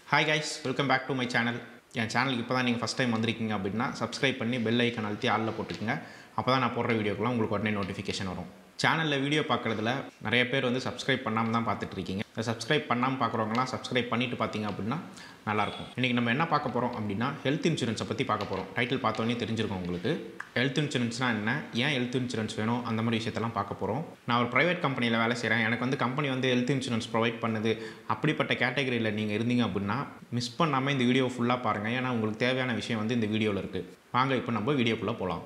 hi guys welcome back to my channel என் சேனலுக்கு இப்போ தான் நீங்கள் ஃபஸ்ட் டைம் வந்திருக்கீங்க அப்படின்னா சப்ஸ்கிரைப் பண்ணி பெல் ஐக்கன் அழுத்தி ஆளில் போட்டுக்கோங்க அப்போ தான் நான் போடுற வீடியோக்கெல்லாம் உங்களுக்கு உடனே நோட்டிஃபிகேஷன் வரும் சேனலில் வீடியோ பார்க்குறதுல நிறைய பேர் வந்து சப்ஸ்கிரைப் பண்ணாமல் தான் பார்த்துட்டு இருக்கீங்க இந்த சப்ஸ்கிரைப் பண்ணாமல் பார்க்குறவங்களாம் சப்ஸ்கிரைப் பண்ணிட்டு பார்த்தீங்க அப்படின்னா நல்லாயிருக்கும் இன்றைக்கி நம்ம என்ன பார்க்க போகிறோம் அப்படின்னா ஹெல்த் இன்சூரன்ஸை பற்றி பார்க்க போகிறோம் டைட்டில் பார்த்தோன்னே தெரிஞ்சிருக்கும் உங்களுக்கு ஹெல்த் இன்சூரன்ஸ்னால் என்ன ஏன் ஹெல்த் இன்சூரன்ஸ் வேணும் அந்த மாதிரி விஷயத்தெல்லாம் பார்க்க போகிறோம் நான் ஒரு ப்ரைவேட் கம்பெனியில் வேலை செய்கிறேன் எனக்கு வந்து கம்பெனி வந்து ஹெல்த் இன்சூரன்ஸ் ப்ரொவைட் பண்ணுது அப்படிப்பட்ட கேட்டகரியில் நீங்கள் இருந்தீங்க அப்படின்னா மிஸ் பண்ணாமல் இந்த வீடியோ ஃபுல்லாக பாருங்கள் ஏன்னா உங்களுக்கு தேவையான விஷயம் வந்து இந்த வீடியோவில் இருக்குது வாங்க இப்போ நம்ம வீடியோக்குள்ளே போகலாம்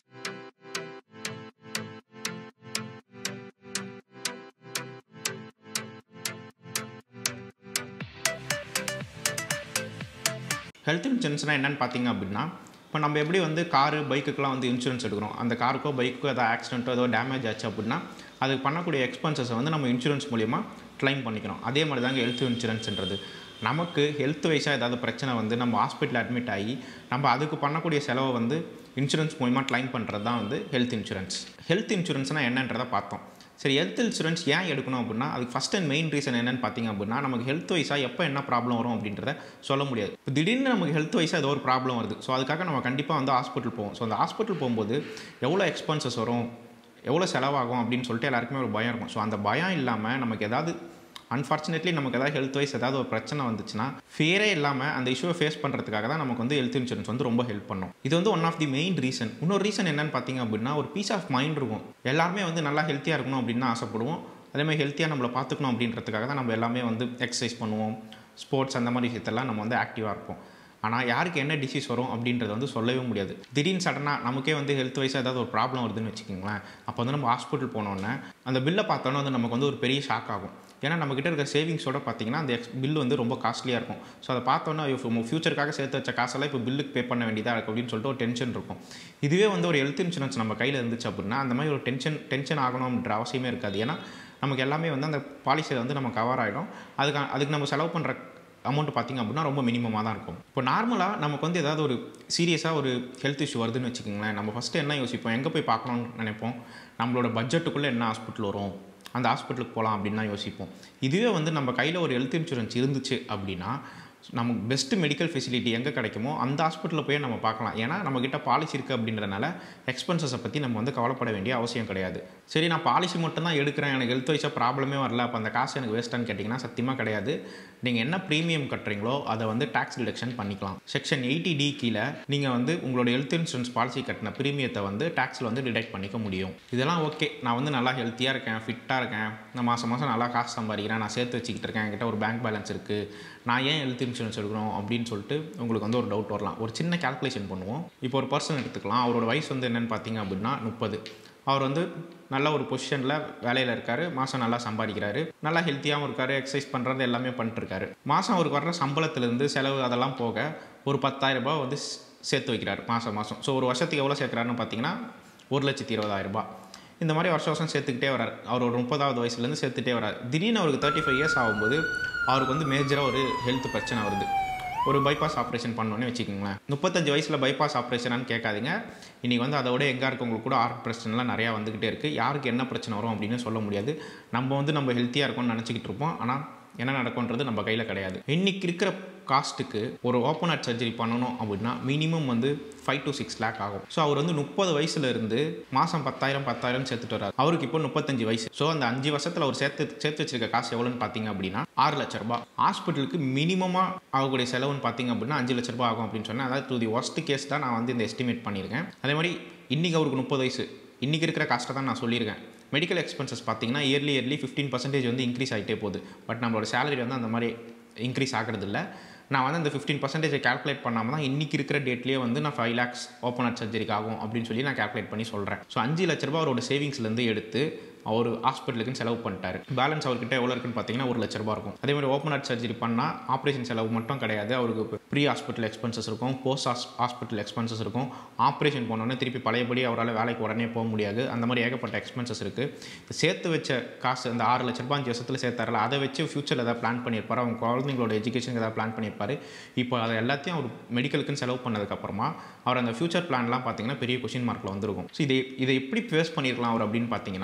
ஹெல்த் இன்சூரன்ஸ்னால் என்னென்னு பார்த்தீங்க அப்படின்னா இப்போ நம்ம எப்படி வந்து காரு பைக்குக்கெலாம் வந்து இன்சூரன்ஸ் எடுக்கிறோம் அந்த காருக்கோ பைக்கோ ஏதோ ஆக்சிடென்ட்டோ ஏதோ டேமேஜ் ஆச்சு அப்படின்னா அதுக்கு பண்ணக்கூடிய எக்ஸ்பென்சஸை வந்து நம்ம இன்சூரன்ஸ் மூலிமா க்ளைம் பண்ணிக்கிறோம் அதே மாதிரி தாங்க ஹெல்த் இன்சூரன்ஸ்ன்றது நமக்கு ஹெல்த் வைஸாக ஏதாவது பிரச்சனை வந்து நம்ம ஹாஸ்பிட்டல் அட்மிட் ஆகி நம்ம அதுக்கு பண்ணக்கூடிய செலவை வந்து இன்சூரன்ஸ் மூலிமா க்ளைம் பண்ணுறது தான் வந்து ஹெல்த் இன்சூரன்ஸ் ஹெல்த் இன்சூரன்ஸ்னால் என்னன்றதை பார்த்தோம் சரி ஹெல்த் இன்சூரன்ஸ் ஏன் எடுக்கணும் அப்படின்னா அதுக்கு ஃபஸ்ட் அண்ட் மெயின் ரீசன் என்னென்னு பார்த்தீங்க அப்படின்னா நமக்கு ஹெல்த் வைஸாக எப்போ என்ன ப்ராப்ளம் வரும் அப்படின்றத சொல்ல முடியாது இப்போ திடீர்னு நமக்கு ஹெல்த் வைஸாக ஏதோ ஒரு ப்ராப்ளம் வருது ஸோ அதுக்காக நம்ம கண்டிப்பாக வந்து ஹாஸ்பிட்டல் போவோம் ஸோ அந்த ஹாஸ்பிட்டல் போகும்போது எவ்வளோ எக்ஸ்பென்சஸ் வரும் எவ்வளோ செலவாகும் அப்படின்னு சொல்லிட்டு எல்லாருக்குமே ஒரு பயம் இருக்கும் ஸோ அந்த பயம் இல்லாமல் நமக்கு ஏதாவது அன்ஃபார்ச்சுனேட்லி நமக்கு ஏதாவது ஹெல்த் வைஸ் ஏதாவது ஒரு பிரச்சனை வந்துச்சுன்னா ஃபேரே இல்லாமல் அந்த இஷ்யூவை ஃபேஸ் பண்ணுறதுக்காக தான் நமக்கு வந்து ஹெல்த் இன்சூரன்ஸ் வந்து ரொம்ப ஹெல்ப் பண்ணும் இது வந்து one of the main reason இன்னொரு ரீசன் என்னன்னு பார்த்தீங்க அப்படின்னா ஒரு பீஸ் ஆஃப் மைண்ட் இருக்கும் எல்லாருமே வந்து நல்லா ஹெல்த்தியாக இருக்கணும் அப்படின்னு ஆசைப்படுவோம் அதேமாதிரி ஹெல்த்தியாக நம்மளை பார்த்துக்கணும் அப்படின்றதுக்காக தான் நம்ம எல்லாமே வந்து எக்ஸசைஸ் பண்ணுவோம் ஸ்போர்ட்ஸ் அந்த மாதிரி விஷயத்தெல்லாம் நம்ம வந்து ஆக்டிவாக இருப்போம் ஆனால் யாருக்கு என்ன டிசீஸ் வரும் அப்படின்றத வந்து சொல்லவே முடியாது திடீர்னு சடனாக நமக்கே வந்து ஹெல்த் வைஸாக ஏதாவது ஒரு ப்ராப்ளம் வருதுன்னு வச்சுக்கோங்களேன் அப்போ வந்து நம்ம ஹாஸ்பிட்டல் போனோன்னே அந்த பில்லை பார்த்தோன்னே வந்து நமக்கு வந்து ஒரு பெரிய ஷாக் ஆகும் ஏன்னா நம்மக்கிட்ட இருக்க சேவிங்ஸோட பார்த்தீங்கன்னா அந்த எக்ஸ் பில் வந்து ரொம்ப காஸ்ட்லியாக இருக்கும் ஸோ அதை பார்த்தோன்னா ஃபியூச்சருக்காக சேர்த்து வச்ச காசெல்லாம் இப்போ பில்லுக்கு பே பண்ண வேண்டியதாக இருக்குது அப்படின்னு சொல்லிட்டு ஒரு டென்ஷன் இருக்கும் இதுவே வந்து ஒரு ஹெல்த் இன்சூரன்ஸ் நம்ம கையில் இருந்துச்சு அப்படின்னா அந்த மாதிரி ஒரு டென்ஷன் டென்ஷன் ஆகணும்ன்ற அவசியமே இருக்காது ஏன்னா நமக்கு எல்லாமே வந்து அந்த பாலிசியில் வந்து நம்ம கவர் ஆகிடும் அதுக்கு அதுக்கு நம்ம செலவு பண்ணுற அமௌண்ட் பார்த்திங்க அப்படின்னா ரொம்ப மினிமமாக தான் இருக்கும் இப்போ நார்மலாக நமக்கு வந்து ஏதாவது ஒரு சீரியஸாக ஒரு ஹெல்த் இஷ்யூ வருதுன்னு வச்சுக்கோங்களேன் நம்ம ஃபஸ்ட்டு என்ன யோசிப்போம் எங்கே போய் பார்க்கணும்னு நினைப்போம் நம்மளோட பட்ஜெட்டுக்குள்ளே என்ன ஹாஸ்பிட்டல் வரும் அந்த ஹாஸ்பிட்டலுக்கு போகலாம் அப்படின்னு தான் யோசிப்போம் இதுவே வந்து நம்ம கையில் ஒரு ஹெல்த் இன்சூரன்ஸ் இருந்துச்சு அப்படின்னா நமக்கு பெஸ்ட்டு மெடிக்கல் ஃபெசிலிட்டி எங்கே கிடைக்குமோ அந்த ஹாஸ்பிட்டலில் போய் நம்ம பார்க்கலாம் ஏன்னா நம்மக்கிட்ட பாலிசி இருக்குது அப்படின்றனால எக்ஸ்பென்சஸை பற்றி நம்ம வந்து கவலைப்பட வேண்டிய அவசியம் கிடையாது சரி நான் பாலிசி மட்டும் தான் எடுக்கிறேன் எனக்கு ஹெல்த் வைஸாக ப்ராப்ளமே வரல அப்போ அந்த காசு எனக்கு வேஸ்ட்டான்னு கேட்டிங்கன்னா சத்தியமாக கிடையாது நீங்கள் என்ன ப்ரீமியம் கட்டுறீங்களோ அதை வந்து டேக்ஸ் டிடக்ஷன் பண்ணிக்கலாம் செக்ஷன் எயிட்டி டி கீழே நீங்கள் வந்து உங்களோட ஹெல்த் இன்சூரன்ஸ் பாலிசி கட்டின ப்ரீமியத்தை வந்து டேக்ஸில் வந்து டிடெக்ட் பண்ணிக்க முடியும் இதெல்லாம் ஓகே நான் வந்து நல்லா ஹெல்த்தியாக இருக்கேன் ஃபிட்டாக இருக்கேன் நான் மாதம் மாதம் நல்லா காசு சம்பாதிக்கிறேன் நான் சேர்த்து வச்சுக்கிட்டு இருக்கேன் என்கிட்ட ஒரு பேங்க் பேலன்ஸ் இருக்குது நான் ஏன் ஹெல்த் இன்சூரன்ஸ் எடுக்கணும் அப்படின்னு சொல்லிட்டு உங்களுக்கு வந்து ஒரு டவுட் வரலாம் ஒரு சின்ன கேல்குலேஷன் பண்ணுவோம் இப்போ ஒரு பர்சன் எடுத்துக்கலாம் அவரோட வயசு வந்து என்னென்னு பார்த்தீங்க அப்படின்னா முப்பது அவர் வந்து நல்ல ஒரு பொசிஷனில் வேலையில் இருக்கார் மாதம் நல்லா சம்பாதிக்கிறாரு நல்லா ஹெல்த்தியாகவும் இருக்கார் எக்ஸசைஸ் பண்ணுறது எல்லாமே பண்ணிட்டுருக்காரு மாதம் அவருக்கு வர்ற சம்பளத்துலேருந்து செலவு அதெல்லாம் போக ஒரு பத்தாயிரம் ரூபாய் வந்து சேர்த்து வைக்கிறார் மாதம் மாதம் ஸோ ஒரு வருஷத்துக்கு எவ்வளோ சேர்க்குறாருன்னு பார்த்தீங்கன்னா ஒரு லட்சத்தி இருபதாயிரம் ரூபாய் இந்த மாதிரி வருஷம் வருஷம் சேர்த்துக்கிட்டே வரார் அவர் ஒரு முப்பதாவது வயசுலேருந்து சேர்த்துட்டே வரார் திடீர்னு அவருக்கு தேர்ட்டி ஃபைவ் இயர்ஸ் ஆகும்போது அவருக்கு வந்து மேஜராக ஒரு ஹெல்த் பிரச்சனை வருது ஒரு பைபாஸ் ஆப்ரேஷன் பண்ணோன்னே வச்சுக்கோங்களேன் முப்பத்தஞ்சு வயசில் பைபாஸ் ஆப்ரேஷனான்னு கேட்காதீங்க இன்றைக்கி வந்து அதோட எங்கே இருக்கவங்களுக்கு கூட ஆர்ட் பிரச்சனைலாம் நிறையா வந்துக்கிட்டே இருக்குது யாருக்கு என்ன பிரச்சனை வரும் அப்படின்னு சொல்ல முடியாது நம்ம வந்து நம்ம ஹெல்த்தியாக இருக்கோம்னு நினச்சிக்கிட்டு இருப்போம் ஆனால் என்ன நடக்கும்ன்றது நம்ம கையில் கிடையாது இன்றைக்கி இருக்கிற காஸ்ட்டுக்கு ஒரு ஓப்பன் ஹார்ட் சர்ஜரி பண்ணணும் அப்படின்னா மினிமம் வந்து ஃபைவ் டு சிக்ஸ் லேக் ஆகும் ஸோ அவர் வந்து முப்பது வயசுல இருந்து மாதம் பத்தாயிரம் பத்தாயிரம் சேர்த்துட்டு வர்றாரு அவருக்கு இப்போ முப்பத்தஞ்சு வயசு ஸோ அந்த அஞ்சு வருஷத்தில் அவர் சேர்த்து சேர்த்து வச்சிருக்க காசு எவ்வளோன்னு பார்த்தீங்க அப்படின்னா ஆறு லட்ச ரூபாய் ஹாஸ்பிட்டலுக்கு மினிமமாக ஆகக்கூடிய செலவுன்னு பார்த்தீங்க அப்படின்னா அஞ்சு லட்ச ரூபாய் ஆகும் அப்படின்னு சொன்னேன் அதாவது டு தி ஒஸ்ட் கேஸ் தான் நான் வந்து இந்த எஸ்டிமேட் பண்ணியிருக்கேன் அதே மாதிரி இன்றைக்கி அவருக்கு முப்பது வயசு இன்றைக்கி இருக்கிற காஸ்ட்டை தான் நான் சொல்லியிருக்கேன் மெடிக்கல் எக்ஸ்பென்சஸ் பார்த்தீங்கன்னா இயர்லி இயர்லி ஃபிஃப்டீன் பர்சன்டேஜ் வந்து இன்க்ரீஸ் ஆகிட்டே போகுது பட் நம்மளோட சேலரி வந்து அந்த மாதிரி இன்க்ரீஸ் ஆகிறது இல்லை நான் வந்து அந்த ஃபிஃப்டீன் பர்சன்டேஜை கேல்குலேட் பண்ணாமல் தான் இன்றைக்கி இருக்கிற டேட்லேயே வந்து நான் ஃபைவ் லேக்ஸ் ஓப்பன் ஹார்ட் சர்ஜரிக்கு ஆகும் அப்படின்னு சொல்லி நான் கேல்குலேட் பண்ணி சொல்கிறேன் ஸோ அஞ்சு லட்ச ரூபா அவரோட சேவிங்ஸ்லேருந்து எடுத்து அவர் ஹாஸ்பிட்டலுக்குன்னு செலவு பண்ணிட்டார் பேலன்ஸ் அவர்கிட்ட எவ்வளோ இருக்குன்னு பார்த்தீங்கன்னா ஒரு லட்ச ரூபா இருக்கும் அதே மாதிரி ஓப்பன் ஹார்ட் சர்ஜரி பண்ணால் ஆப்ரேஷன் செலவு மட்டும் கிடையாது அவருக்கு ப்ரீ ஹாஸ்பிட்டல் எக்ஸ்பென்சஸ் இருக்கும் போஸ்ட் ஹாஸ்பிட்டல் எக்ஸ்பென்சஸ் இருக்கும் ஆப்ரேஷன் போனோன்னே திருப்பி பழையபடி அவரால் வேலைக்கு உடனே போக முடியாது அந்த மாதிரி ஏகப்பட்ட எக்ஸ்பென்சஸ் இருக்குது சேர்த்து வச்ச காசு அந்த ஆறு லட்ச ரூபா அஞ்சு வருஷத்தில் சேர்த்தாரில்ல அதை வச்சு ஃபியூச்சரில் ஏதாவது பிளான் பண்ணியிருப்பார் அவங்க குழந்தைங்களோட எஜுகேஷனுக்கு ஏதாவது பிளான் பண்ணியிருப்பார் இப்போ அதை எல்லாத்தையும் அவர் மெடிக்கலுக்குன்னு செலவு பண்ணதுக்கப்புறமா அவர் அந்த ஃபியூச்சர் பிளான்லாம் பார்த்தீங்கன்னா பெரிய கொஷின் மார்க்கில் வந்திருக்கும் ஸோ இதை இதை எப்படி ஃபேஸ் பண்ணியிருக்கலாம் அவர் அப்படின்னு பார்த்தீங்கன்னா ஒரு ஹெல்த்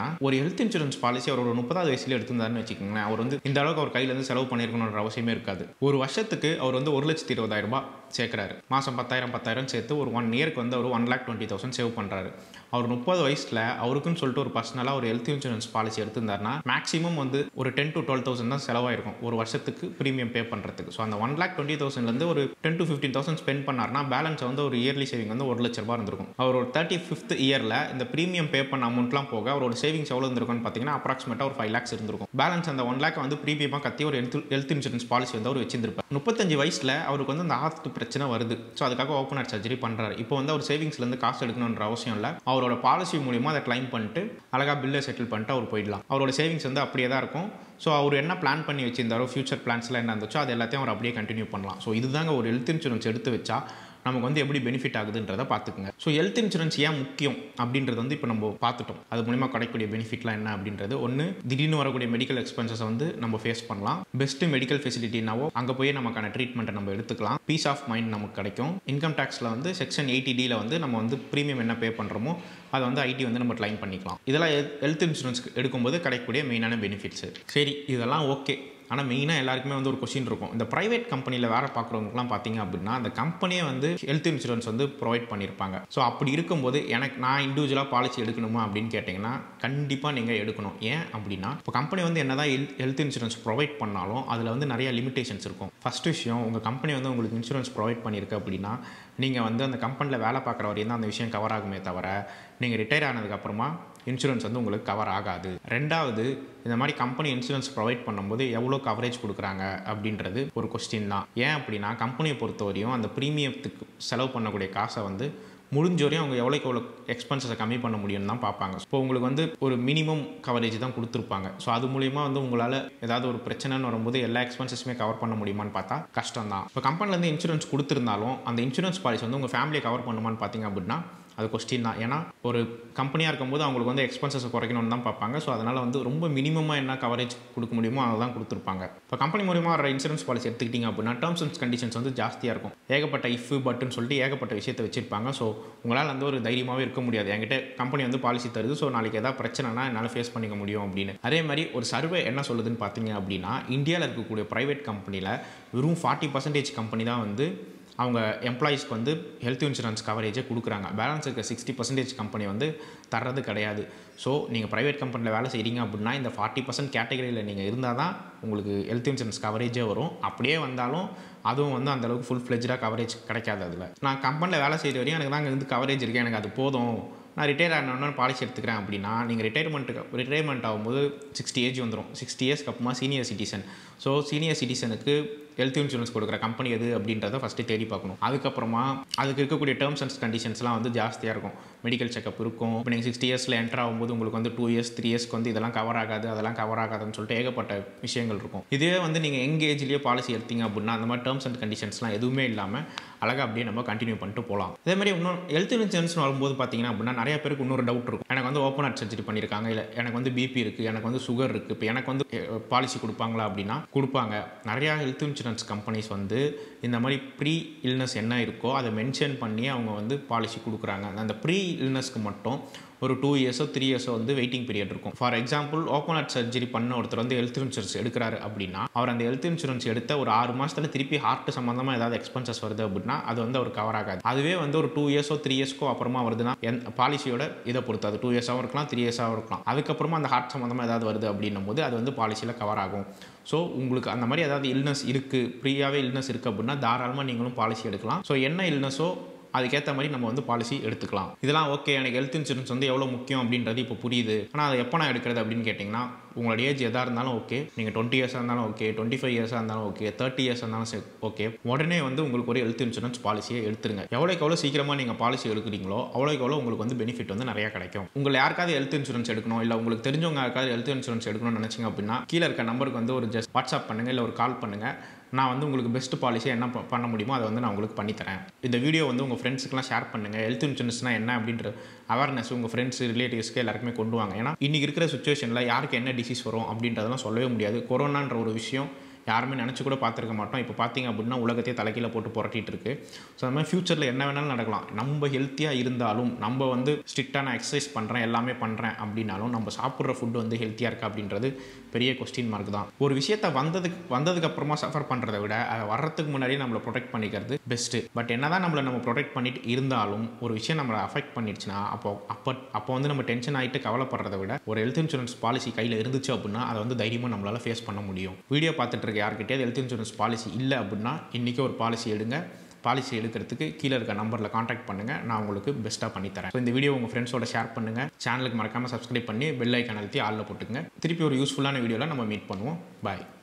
ஹெல்த் இன்சூரன்ஸ் பாலிசி அவர் ஒரு முப்பதாவது வயசுல எடுத்திருந்தாருன்னு வச்சுக்கோங்களேன் அவர் வந்து இந்த அளவுக்கு அவர் கையிலேருந்து செலவு பண்ணியிருக்கணுன்ற அவசியமே இருக்காது ஒரு வருஷத்துக்கு அவர் வந்து ஒரு லட்சத்தி இருபதாயிரம் ரூபாய் சேர்க்குறாரு மாதம் பத்தாயிரம் பத்தாயிரம் சேர்த்து ஒரு ஒன் இயருக்கு வந்து அவர் one lakh twenty thousand save பண்ணுறாரு அவர் முப்பது வயசில் அவருக்குன்னு சொல்லிட்டு ஒரு பர்சனலாக ஒரு ஹெல்த் இன்சூரன்ஸ் பாலிசி எடுத்திருந்தாருன்னா மேக்ஸிமம் வந்து ஒரு டென் டு டுவெல் தௌசண்ட் தான் செலவாயிருக்கும் ஒரு வருஷத்துக்கு ப்ரீமியம் பே பண்ணுறதுக்கு ஸோ அந்த ஒன் லேக் டுவெண்ட்டி தௌசண்ட்லேருந்து ஒரு ten to fifteen thousand spend பண்ணார்னா பேலன்ஸ் வந்து ஒரு இயர்லி சேவிங் வந்து ஒரு லட்ச ரூபா இருந்திருக்கும் அவர் ஒரு தேர்ட்டி ஃபிஃப்த் இயரில் இந்த ப்ரீமியம் பே பண்ண அமௌண்ட்லாம் போக அவரோட சேவிங்ஸ் எவ்வளோ இருந்திருக்கும்னு பார்த்தீங்கன்னா அப்ராக்சிமேட்டாக ஒரு ஃபைவ் லேக்ஸ் இருந்திருக்கும் பேலன்ஸ் அந்த ஒன் லேக் வந்து ப்ரீமியமாக கத்தி ஒரு ஹெல்த் ஹெல்த் இன்சூரன்ஸ் பாலிசி வந்து அவர் வச்சிருந்திருப்பார் முப்பத்தஞ்சு வயசில் அவருக்கு வந்து அந்த ஹார்ட் பிரச்சனை வருது ஸோ அதுக்காக ஓப்பன் ஹார்ட் சர்ஜரி பண்ணுறாரு இப்போ வந்து அவர் சேவிங்ஸ்லேருந்து காசு எடுக்கணுன்ற அவசியம் இல்லை அவரோட பாலிசி மூலியமாக அதை கிளைம் பண்ணிட்டு அழகாக பில்லை செட்டில் பண்ணிட்டு அவர் போயிடலாம் அவரோட சேவிங்ஸ் வந்து அப்படியே தான் இருக்கும் ஸோ அவர் என்ன பிளான் பண்ணி வச்சிருந்தாரோ ஃபியூச்சர் பிளான்ஸ்லாம் என்ன இருந்துச்சோ அது எல்லாத்தையும் அவர் அப்படியே கண்டினியூ பண்ணலாம் ஸோ இதுதாங்க ஒரு ஹெல்த் இன்சூரன்ஸ் எடுத்து வச்சா நமக்கு வந்து எப்படி பெனிஃபிட் ஆகுதுன்றதை பார்த்துக்குங்க ஸோ ஹெல்த் இன்சூரன்ஸ் ஏன் முக்கியம் அப்படின்றது வந்து இப்போ நம்ம பார்த்துட்டோம் அது மூலிமா கிடைக்கக்கூடிய பெனிஃபிட்லாம் என்ன அப்படின்றது ஒன்று திடீர்னு வரக்கூடிய மெடிக்கல் எக்ஸ்பென்சஸை வந்து நம்ம ஃபேஸ் பண்ணலாம் பெஸ்ட் மெடிக்கல் ஃபெசிலிட்டினாவோ அங்கே போய் நமக்கான ட்ரீட்மெண்ட்டை நம்ம எடுத்துக்கலாம் பீஸ் ஆஃப் மைண்ட் நமக்கு கிடைக்கும் இன்கம் டேக்ஸில் வந்து செக்ஷன் எயிட்டி டியில் வந்து நம்ம வந்து ப்ரீமியம் என்ன பே பண்ணுறோமோ அதை வந்து ஐடி வந்து நம்ம கிளைம் பண்ணிக்கலாம் இதெல்லாம் ஹெல்த் இன்சூரன்ஸ் எடுக்கும்போது கிடைக்கக்கூடிய மெயினான பெனிஃபிட்ஸு சரி இதெல்லாம் ஓகே ஆனால் மெயினாக எல்லாருக்குமே வந்து ஒரு கொஷின் இருக்கும் இந்த ப்ரைவேட் கம்பெனியில் வேலை பார்க்குறவங்களுக்குலாம் பார்த்தீங்க அப்படின்னா அந்த கம்பெனியே வந்து ஹெல்த் இன்சூரன்ஸ் வந்து ப்ரொவைட் பண்ணியிருப்பாங்க ஸோ அப்படி இருக்கும்போது எனக்கு நான் இண்டிவிஜுவலாக பாலிசி எடுக்கணுமா அப்படின்னு கேட்டிங்கன்னா கண்டிப்பாக நீங்கள் எடுக்கணும் ஏன் அப்படின்னா இப்போ கம்பெனி வந்து என்ன தான் ஹெல்த் இன்சூரன்ஸ் ப்ரொவைட் பண்ணாலும் அதில் வந்து நிறைய லிமிடேஷன்ஸ் இருக்கும் ஃபஸ்ட் விஷயம் உங்கள் கம்பெனி வந்து உங்களுக்கு இன்சூரன்ஸ் ப்ரொவைட் பண்ணியிருக்கு அப்படின்னா நீங்கள் வந்து அந்த கம்பெனியில் வேலை பார்க்குற வரையும் தான் அந்த விஷயம் கவர் ஆகுமே தவிர நீங்கள் ரிட்டையர் ஆனதுக்கப்புறமா இன்சூரன்ஸ் வந்து உங்களுக்கு கவர் ஆகாது ரெண்டாவது இந்த மாதிரி கம்பெனி இன்சூரன்ஸ் ப்ரொவைட் பண்ணும்போது எவ்வளோ கவரேஜ் கொடுக்குறாங்க அப்படின்றது ஒரு கொஸ்டின் தான் ஏன் அப்படின்னா கம்பெனியை பொறுத்தவரையும் அந்த ப்ரீமியத்துக்கு செலவு பண்ணக்கூடிய காசை வந்து முடிஞ்ச வரையும் அவங்க எவ்வளோக்கு எவ்வளோ எக்ஸ்பென்சஸை கம்மி பண்ண முடியும்னு தான் பார்ப்பாங்க இப்போ உங்களுக்கு வந்து ஒரு மினிமம் கவரேஜ் தான் கொடுத்துருப்பாங்க ஸோ அது மூலியமாக வந்து உங்களால் ஏதாவது ஒரு பிரச்சனைன்னு வரும்போது எல்லா எக்ஸ்பென்சஸுமே கவர் பண்ண முடியுமான்னு பார்த்தா கஷ்டம் தான் இப்போ கம்பெனிலேருந்து இன்சூரன்ஸ் கொடுத்துருந்தாலும் அந்த இன்சூரன்ஸ் பாலிசி வந்து உங்கள் ஃபேமிலியை கவர் பண்ணுமான்னு பார்த்தீங்க அப்படின்னா அது கொஸ்டின் தான் ஏன்னா ஒரு கம்பெனியாக இருக்கும்போது அவங்களுக்கு வந்து எக்ஸ்பென்சஸை குறைக்கணும்னு தான் பார்ப்பாங்க ஸோ அதனால் வந்து ரொம்ப மினிமமாக என்ன கவரேஜ் கொடுக்க முடியுமோ அதை தான் கொடுத்துருப்பாங்க இப்போ கம்பெனி மூலியமாக வர இன்சூரன்ஸ் பாலிசி எடுத்துக்கிட்டிங்க அப்படின்னா டேர்ம்ஸ் அண்ட் கண்டிஷன்ஸ் வந்து ஜாஸ்தியாக இருக்கும் ஏகப்பட்ட இஃப் பட்டுன்னு சொல்லிட்டு ஏகப்பட்ட விஷயத்தை வச்சிருப்பாங்க ஸோ உங்களால் வந்து ஒரு தைரியமாகவே இருக்க முடியாது என்கிட்ட கம்பெனி வந்து பாலிசி தருது ஸோ நாளைக்கு ஏதாவது பிரச்சனைனா என்னால் ஃபேஸ் பண்ணிக்க முடியும் அப்படின்னு அதே மாதிரி ஒரு சர்வே என்ன சொல்லுதுன்னு பார்த்தீங்க அப்படின்னா இந்தியாவில் இருக்கக்கூடிய ப்ரைவேட் கம்பெனியில் வெறும் ஃபார்ட்டி பர்சன்டேஜ் கம்பெனி தான் வந்து அவங்க எம்ப்ளாயீஸ்க்கு வந்து ஹெல்த் இன்சூரன்ஸ் கவரேஜை கொடுக்குறாங்க பேலன்ஸ் இருக்க சிக்ஸ்டி பர்சன்டேஜ் கம்பெனி வந்து தர்றது கிடையாது ஸோ நீங்கள் ப்ரைவேட் கம்பெனியில் வேலை செய்கிறீங்க அப்படின்னா இந்த ஃபார்ட்டி பர்சன்ட் கேட்டகரியில் நீங்கள் இருந்தால் தான் உங்களுக்கு ஹெல்த் இன்சூரன்ஸ் கவரேஜே வரும் அப்படியே வந்தாலும் அதுவும் வந்து அந்தளவுக்கு ஃபுல் ஃப்ளெஜ்டாக கவரேஜ் கிடைக்காது அதில் நான் கம்பெனியில் வேலை செய்கிற வரையும் எனக்கு தான் அங்கே இருந்து கவரேஜ் இருக்குது எனக்கு அது போதும் நான் ரிட்டையர் ஆனோன்னு பாலிசி எடுத்துக்கிறேன் அப்படின்னா நீங்கள் ரிட்டையர்மெண்ட்டுக்கு ரிட்டையர்மெண்ட் ஆகும்போது சிக்ஸ்டி ஏஜ் வந்துடும் சிக்ஸ்டி இயர்ஸ்க்கு அப்புறமா சீனியர் சிட்டிசன் ஸோ சீனியர் சிட்டிசனுக்கு ஹெல்த் இன்சூரன்ஸ் கொடுக்குற கம்பெனி எது அப்படின்றத ஃபஸ்ட்டு தேடி பார்க்கணும் அதுக்கப்புறமா அதுக்கு இருக்கக்கூடிய டேர்ம்ஸ் அண்ட் கண்டிஷன்ஸ்லாம் வந்து ஜாஸ்தியாக இருக்கும் மெடிக்கல் செக்கப் இருக்கும் இப்போ நீங்கள் சிக்ஸ்டி இயர்ஸில் என்டர் ஆகும்போது உங்களுக்கு வந்து டூ இயர்ஸ் த்ரீ இயர்ஸ்க்கு வந்து இதெல்லாம் கவர் ஆகாது அதெல்லாம் கவர் ஆகாதுன்னு சொல்லிட்டு ஏகப்பட்ட விஷயங்கள் இருக்கும் இதே வந்து நீங்கள் எங்கள் ஏஜ்லேயே பாலிசி எடுத்தீங்க அப்படின்னா அந்த மாதிரி டேர்ம்ஸ் அண்ட் கண்டிஷன்ஸ்லாம் எதுவுமே இல்லாமல் அழகாக அப்படியே நம்ம கண்டினியூ பண்ணிட்டு போகலாம் அதே மாதிரி இன்னும் ஹெல்த் இன்சூரன்ஸ் வரும்போது பார்த்தீங்கன்னா அப்படின்னா நிறைய பேருக்கு இன்னொரு டவுட் இருக்கும் எனக்கு வந்து ஓப்பன் ஹார்ட் சர்ஜரி பண்ணியிருக்காங்க இல்லை எனக்கு வந்து பிபி இருக்குது எனக்கு வந்து சுகர் இருக்குது இப்போ எனக்கு வந்து பாலிசி கொடுப்பாங்களா அப்படின்னா கொடுப்பாங்க நிறையா ஹெல்த் இன்சூரன்ஸ் கம்பெனிஸ் வந்து இந்த மாதிரி ப்ரீ இல்னஸ் என்ன இருக்கோ அதை மென்ஷன் பண்ணி அவங்க வந்து பாலிசி கொடுக்குறாங்க அந்த ப்ரீ இல்னஸ்க்கு மட்டும் ஒரு டூ இயர்ஸோ த்ரீ இயர்ஸோ வந்து வெயிட்டிங் பீரியட் இருக்கும் for example open heart surgery பண்ண ஒருத்தர் வந்து ஹெல்த் இன்சூரன்ஸ் எடுக்கிறாரு அப்படின்னா அவர் அந்த ஹெல்த் இன்சூரன்ஸ் எடுத்த ஒரு ஆறு மாதத்தில் திருப்பி ஹார்ட் சம்மந்தமாக ஏதாவது எக்ஸ்பென்சஸ் வருது அப்படின்னா அது வந்து அவர் கவர் ஆகாது அதுவே வந்து ஒரு டூ இயர்ஸோ த்ரீ இயர்ஸ்க்கோ அப்புறமா வருதுன்னா என் பாலிசியோட இதை பொறுத்து அது டூ இயர்ஸாகவும் இருக்கலாம் த்ரீ இயர்ஸாகவும் இருக்கலாம் அதுக்கப்புறமா அந்த ஹார்ட் சம்மந்தமாக ஏதாவது வருது அப்படின்னும் போது அது வந்து பாலிசியில் கவர் ஆகும் ஸோ உங்களுக்கு அந்த மாதிரி ஏதாவது இல்னஸ் இருக்குது ஃப்ரீயாகவே இல்னஸ் இருக்குது அப்படின்னா தாராளமாக நீங்களும் பாலிசி எடுக்கலாம் ஸோ என்ன இல்னஸோ அதுக்கேற்ற மாதிரி நம்ம வந்து பாலிசி எடுத்துக்கலாம் இதெல்லாம் ஓகே எனக்கு ஹெல்த் இன்சூரன்ஸ் வந்து எவ்வளோ முக்கியம் அப்படின்றது இப்போ புரியுது ஆனால் அதை எப்போ நான் எடுக்கிறது அப்படின்னு கேட்டிங்கன்னா உங்களோட ஏஜ் எதாக இருந்தாலும் ஓகே நீங்கள் டுவெண்ட்டி இயர்ஸாக இருந்தாலும் ஓகே டுவெண்ட்டி ஃபைவ் இயர்ஸாக இருந்தாலும் ஓகே தேர்ட்டி இயர்ஸ் இருந்தாலும் ஓகே உடனே வந்து உங்களுக்கு ஒரு ஹெல்த் இன்சூரன்ஸ் பாலிசியை எடுத்துருங்க எவ்வளோக்கு எவ்வளோ சீக்கிரமாக நீங்கள் பாலிசி எடுக்கிறீங்களோ அவ்வளோக்கு எவ்வளோ உங்களுக்கு வந்து பெனிஃபிட் வந்து நிறையா கிடைக்கும் உங்களை யாருக்காவது ஹெல்த் இன்சூரன்ஸ் எடுக்கணும் இல்லை உங்களுக்கு தெரிஞ்சவங்க யாருக்காவது ஹெல்த் இன்சூரன்ஸ் எடுக்கணும்னு நினச்சிங்க அப்படின்னா கீழே இருக்க நம்பருக்கு வந்து ஒரு ஜஸ்ட் வாட்ஸ்அப் பண்ணுங்கள் இல்லை ஒரு கால் பண்ணுங்கள் நான் வந்து உங்களுக்கு பெஸ்ட் பாலிசியை என்ன ப- பண்ண முடியுமோ அதை வந்து நான் உங்களுக்கு பண்ணித்தரேன் இந்த வீடியோ வந்து உங்கள் ஃப்ரெண்ட்ஸுக்குலாம் ஷேர் பண்ணுங்கள் ஹெல்த் இன்சூரன்ஸ்னால் என்ன அப்படின்ற அவேர்னஸ் உங்கள் ஃப்ரெண்ட்ஸ் ரிலேட்டிவ்ஸ்க்கு எல்லாருக்குமே கொண்டு வாங்க ஏன்னா இன்றைக்கி இருக்கிற சுச்சுவேஷனில் யாருக்கு என்ன டிசீஸ் வரும் அப்படின்றதெல்லாம் சொல்லவே முடியாது கொரோனான்ற ஒரு விஷயம் யாருமே நினச்சி கூட பார்த்துருக்க மாட்டோம் இப்போ பார்த்தீங்க அப்படின்னா உலகத்தையே தலைக்கீழ போட்டு புரட்டிட்டு இருக்கு ஸோ அந்த மாதிரி ஃப்யூச்சரில் என்ன வேணாலும் நடக்கலாம் நம்ம ஹெல்த்தியாக இருந்தாலும் நம்ம வந்து ஸ்ட்ரிக்டாக நான் எக்ஸசைஸ் பண்ணுறேன் எல்லாமே பண்ணுறேன் அப்படின்னாலும் நம்ம சாப்பிட்ற ஃபுட் வந்து ஹெல்த்தியாக இருக்கா அப்படின்றது பெரிய கொஸ்டின் மார்க் தான் ஒரு விஷயத்த வந்ததுக்கு வந்ததுக்கு அப்புறமா சஃபர் பண்ணுறதை விட அதை வர்றதுக்கு முன்னாடியே நம்மளை ப்ரொடெக்ட் பண்ணிக்கிறது பெஸ்ட்டு பட் என்ன தான் நம்மளை நம்ம ப்ரொடெக்ட் பண்ணிட்டு இருந்தாலும் ஒரு விஷயம் நம்மளை அஃபெக்ட் பண்ணிடுச்சுன்னா அப்போ அப்போ அப்போ வந்து நம்ம டென்ஷன் ஆகிட்டு கவலைப்படுறதை விட ஒரு ஹெல்த் இன்சூரன்ஸ் பாலிசி கையில் இருந்துச்சு அப்படின்னா அதை வந்து தைரியமாக நம்மளால் ஃபேஸ் பண்ண முடியும் வீடியோ பார்த்துட்டு இருக்க யார்கிட்டயாவது ஹெல்த் இன்சூரன்ஸ் பாலிசி இல்லை அப்படின்னா இன்றைக்கி ஒரு பாலிசி எடுங்க பாலிசி எடுக்கிறதுக்கு கீழே இருக்க நம்பரில் காண்டாக்ட் பண்ணுங்கள் நான் உங்களுக்கு பெஸ்ட்டாக பண்ணித்தரேன் ஸோ இந்த வீடியோ உங்கள் ஃப்ரெண்ட்ஸோட ஷேர் பண்ணுங்கள் சேனலுக்கு மறக்காமல் சப்ஸ்கிரைப் பண்ணி பெல் ஐக்கான் அழுத்தி ஆளில் போட்டுங்க திருப்பி ஒரு யூஸ்ஃபுல்லான வீடியோவில் நம்ம மீட் பண்ணுவோம் பாய்